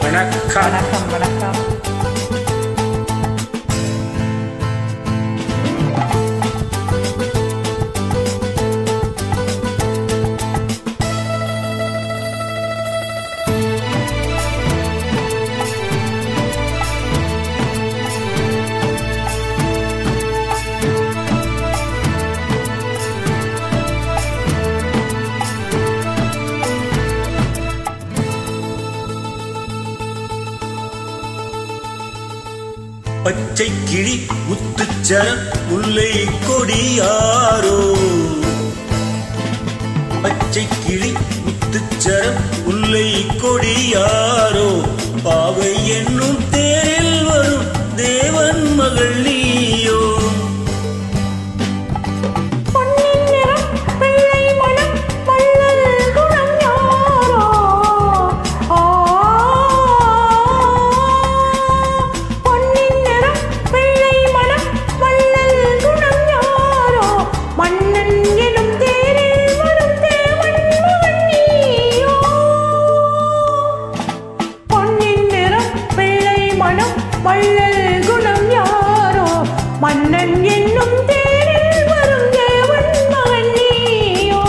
வணக்கம் வணக்கம் வணக்கம் பச்சை கிளி முத்துச்சரம் முல்லை கொடியாரோ பச்சை கிளி முத்துச்சரம் முல்லை கொடியாரோ பாவை என்னும் தேரில் வரும் தேவன் மகள் நீயோ பொன்னின் நிறம் வெள்ளை மனம் வள்ளல் குணம் யாரோ ஆ பொன்னின் நிறம் வெள்ளை மனம் வள்ளல் குணம் யாரோ மன்னன் எனும் தேரில் வரும் தேவன் மகன் நீயோ பொன்னின் நிறம் வெள்ளை மனம் வள்ளல் குணம் யாரோ மன்னன் என்னும் தேரில் வரும் தேவன் மகன் நீயோ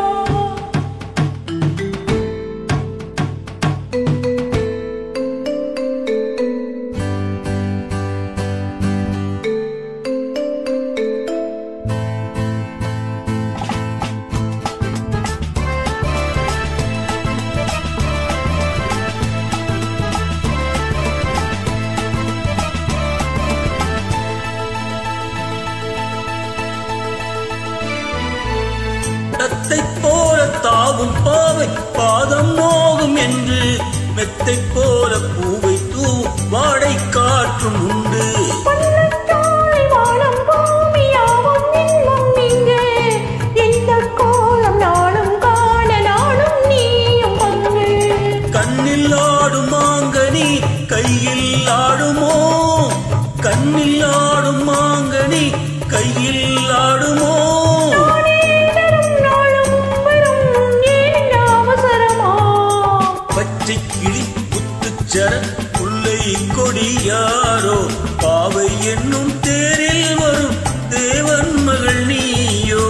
படத்தை போல தாவும் பாவை பாதம் நோகும் என்று மெத்தை போல பூவை தூவும் வாடை காற்றும் உண்டு பள்ளத்தாய் வானம் பூமியாவும் இன்பம் இங்கே. இந்தக் கோலம் நாளும் காண நாளும் நீயும் பங்கு. கண்ணில் ஆடும் மாங்கனி கையில் ஆடுமோ கண்ணில் ஆடும் மாங்கனி கையில் ஆடுமோ நானேதரும் நாளும் வரும் ஏன் அவசரமா? பச்சை கிளி புத்துச்சர முல்லை கொடியாரோ பாவை என்னும் தேரில் வரும் தேவன் மகள் நீயோ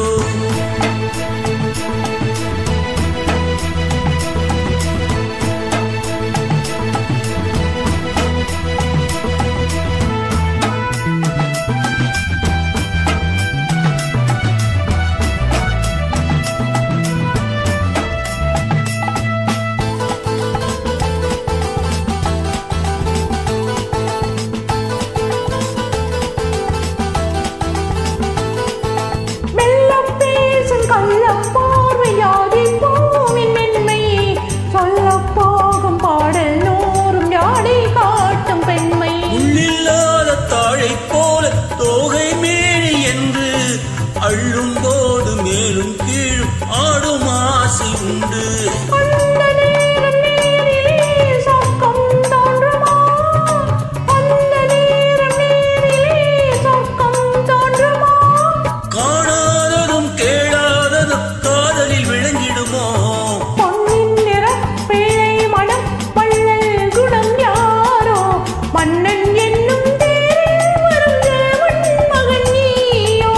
மெல்லப் பேசும் கள்ளப் பார்வையாதி பூவின் மென்மை. சொல்லப் போகும் பாடல் நூறும் யாழை காட்டும் பெண்மை உள்ளில்லாத தாழை போல தோகை மேனி என்று அள்ளும் போது மேலும் கீழும் ஆடும் ஆசை உண்டு அந்த நேரம் நேரிலே சொர்க்கம் தோன்றுமா? அந்த நேரம் நேரிலே சொர்க்கம் தோன்றுமா? காணாததும் கேளாததும் காதலில் விளங்கிடுமோ பொன்னின் நிறம் பிழை மனம் வள்ளல் குணம் யாரோ? மன்னன் என்னும் தேரில் வரும் தேவன் மகன் நீயோ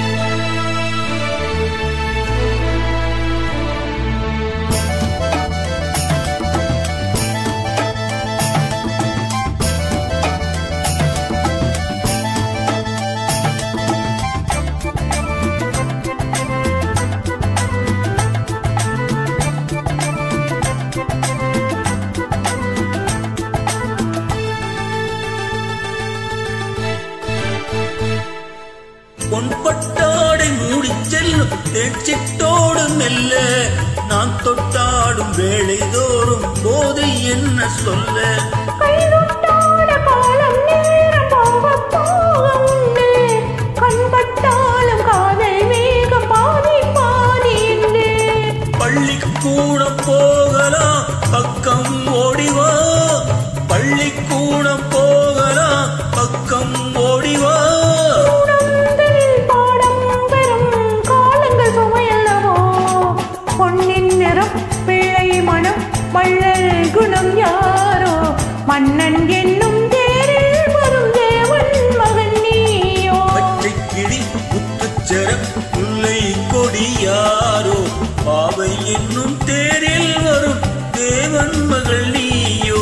பொன்பட்டாடை மூடிச் செல்லும் தேச்சிட்டோடு மெல்ல நான் தொட்டாடும் வேளை தோறும் போதை என்ன சொல்ல கைதொட்டாத காலம் நேரம் போகப் போக உண்டு. கண்பட்டாலும் காதல் வேகம் பாதி பாதி என்று. பள்ளிக்கு கூட போகலாம் பக்கம் ஓடிவா பள்ளிக்கூடம் போகலாம் பக்கம் ஓடிவா கூடங்களில் பாடம் பெறும் காலங்கள் சுமையல்லவோ? பொன்னின் நிறம் பிழை மனம் வள்ளல் குணம் யாரோ மன்னன் என்னும் தேரில் வரும் தேவன் மகன் நீயோ பச்சை கிளி முத்துச்சரம் முல்லை கொடியாரோ பாவை என்னும் தேரில் வரும் தேவன் மகள் நீயோ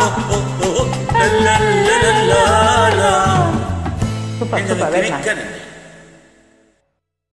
சூப்பர் சூப்பர் வெரி நைஸ் நன்றி